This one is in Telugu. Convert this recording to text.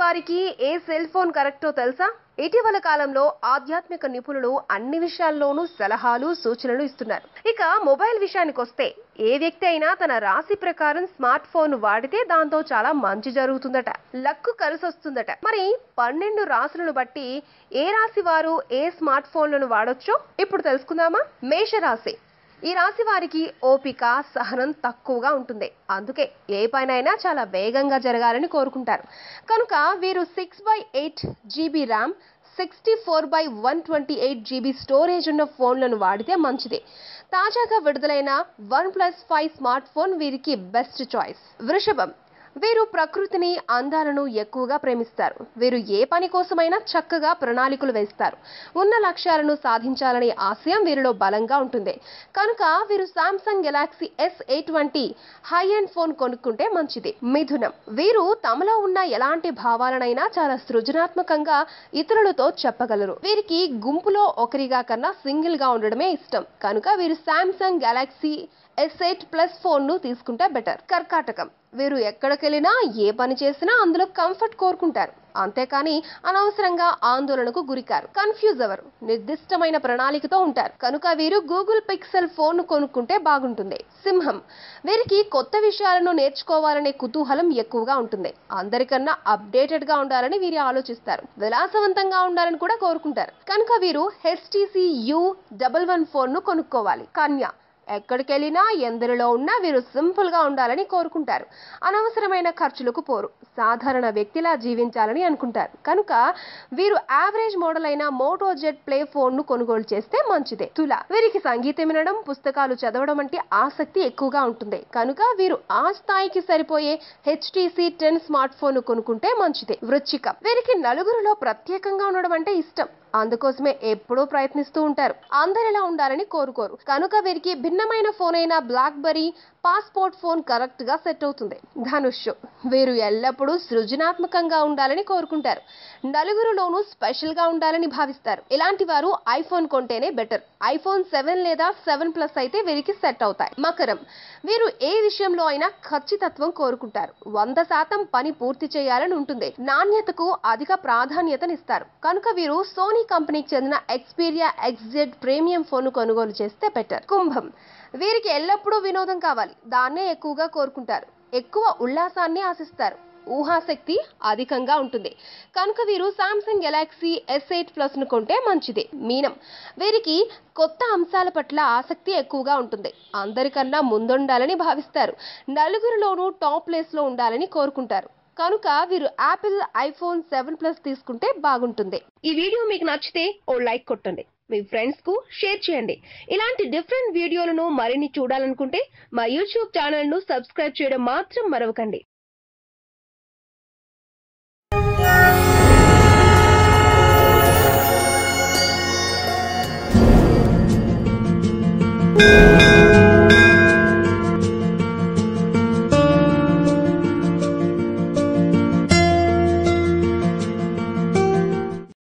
వారికి ఏ సెల్ ఫోన్ కరెక్టో తెలుసా ఇటీవల కాలంలో ఆధ్యాత్మిక నిపుణులు అన్ని విషయాల్లోనూ సలహాలు సూచనలు ఇస్తున్నారు ఇక మొబైల్ విషయానికి వస్తే ఏ వ్యక్తి అయినా తన రాశి ప్రకారం స్మార్ట్ ఫోన్ వాడితే దాంతో చాలా మంచి జరుగుతుందట లక్కు కలిసి వస్తుందట మరి పన్నెండు రాశులను బట్టి ఏ రాశి వారు ఏ స్మార్ట్ ఫోన్లను వాడొచ్చో ఇప్పుడు తెలుసుకుందామా మేషరాశి ఈ రాశి వారికి ఓపిక సహనం తక్కువగా ఉంటుంది అందుకే ఏ పనైనా చాలా వేగంగా జరగాలని కోరుకుంటారు కనుక వీరు six by eight GB RAM sixty four by one twenty eight GB storage ఉన్న ఫోన్లను వాడితే మంచిది తాజాగా విడుదలైన OnePlus five smart phone వీరికి బెస్ట్ చాయిస్ వృషభం వీరు ప్రకృతిని అందాలను ఎక్కువగా ప్రేమిస్తారు వీరు ఏ పని కోసమైనా చక్కగా ప్రణాళికలు వేస్తారు ఉన్న లక్ష్యాలను సాధించాలనే ఆశయం వీరిలో బలంగా ఉంటుంది కనుక వీరు సామ్సంగ్ గెలాక్సీ ఎస్ ఎయిట్ వంటి హై అండ్ ఫోన్ కొనుక్కుంటే మంచిది మిథునం వీరు తమలో ఉన్న ఎలాంటి భావాలనైనా చాలా సృజనాత్మకంగా ఇతరులతో చెప్పగలరు వీరికి గుంపులో ఒకరిగా కన్నా సింగిల్ గా ఉండడమే ఇష్టం కనుక వీరు Samsung Galaxy S eight plus phone ను తీసుకుంటే బెటర్ కర్కాటకం వీరు ఎక్కడికెళ్ళినా ఏ పని చేసినా అందులో కంఫర్ట్ కోరుకుంటారు అంతేకాని అనవసరంగా ఆందోళనకు గురికారు కన్ఫ్యూజ్ అవరు నిర్దిష్టమైన ప్రణాళికతో ఉంటారు కనుక వీరు గూగుల్ పిక్సెల్ ఫోన్ కొనుక్కుంటే బాగుంటుంది సింహం వీరికి కొత్త విషయాలను నేర్చుకోవాలనే కుతూహలం ఎక్కువగా ఉంటుంది అందరికన్నా అప్డేటెడ్ గా ఉండాలని వీరు ఆలోచిస్తారు విలాసవంతంగా ఉండాలని కూడా కోరుకుంటారు కనుక వీరు HTC U double one phone ను కొనుక్కోవాలి కన్య ఎక్కడికెళ్ళినా ఎందరిలో ఉన్నా వీరు సింపుల్ గా ఉండాలని కోరుకుంటారు అనవసరమైన ఖర్చులకు పోరు సాధారణ వ్యక్తిలా జీవించాలని అనుకుంటారు కనుక వీరు యావరేజ్ మోడల్ అయిన మోటో జెట్ ప్లే ఫోన్ ను కొనుగోలు చేస్తే మంచిదే తుల వీరికి సంగీతం వినడం పుస్తకాలు చదవడం వంటి ఆసక్తి ఎక్కువగా ఉంటుంది కనుక వీరు ఆ స్థాయికి సరిపోయే హెచ్టిసి టెన్ స్మార్ట్ ఫోన్ ను కొనుక్కుంటే మంచిదే వృచ్చిక వీరికి నలుగురిలో ప్రత్యేకంగా ఉండడం అంటే ఇష్టం అందుకోసమే ఎప్పుడూ ప్రయత్నిస్తూ ఉంటారు అందరిలా ఉండాలని కోరుకోరు కనుక వీరికి భిన్నమైన ఫోన్ అయిన BlackBerry passport phone correct గా సెట్ అవుతుంది ధనుష్ వీరు ఎల్లప్పుడూ సృజనాత్మకంగా ఉండాలని కోరుకుంటారు నలుగురులోనూ స్పెషల్ గా ఉండాలని భావిస్తారు ఇలాంటి వారు ఐఫోన్ కొంటేనే బెటర్ ఐఫోన్ సెవెన్ లేదా సెవెన్ ప్లస్ అయితే వీరికి సెట్ అవుతాయి మకరం వీరు ఏ విషయంలో అయినా ఖచ్చితత్వం కోరుకుంటారు వంద శాతం పని పూర్తి చేయాలని ఉంటుంది నాణ్యతకు అధిక ప్రాధాన్యతనిస్తారు కనుక వీరు సోనీ కంపెనీకి చెందిన ఎక్స్పీరియా ఎక్స్జెడ్ ప్రీమియం ఫోన్ కొనుగోలు చేస్తే బెటర్ కుంభం వీరికి ఎల్లప్పుడూ వినోదం కావాలి దాన్నే ఎక్కువగా కోరుకుంటారు ఎక్కువ ఉల్లాసాన్ని ఆశిస్తారు ఊహాశక్తి అధికంగా ఉంటుంది కనుక వీరు Samsung Galaxy S eight plus ను కొంటే మంచిది మీనం వీరికి కొత్త అంశాల పట్ల ఆసక్తి ఎక్కువగా ఉంటుంది అందరికన్నా ముందుండాలని భావిస్తారు నలుగురిలోనూ టాప్ ప్లేస్ లో ఉండాలని కోరుకుంటారు కనుక వీరు యాపిల్ ఐఫోన్ సెవెన్ ప్లస్ తీసుకుంటే బాగుంటుంది ఈ వీడియో మీకు నచ్చితే ఓ లైక్ కొట్టండి మీ ఫ్రెండ్స్ కు షేర్ చేయండి ఇలాంటి డిఫరెంట్ వీడియోలను మరిన్ని చూడాలనుకుంటే మా యూట్యూబ్ ఛానల్ ను సబ్స్క్రైబ్ చేయడం మాత్రం మరవకండి thank you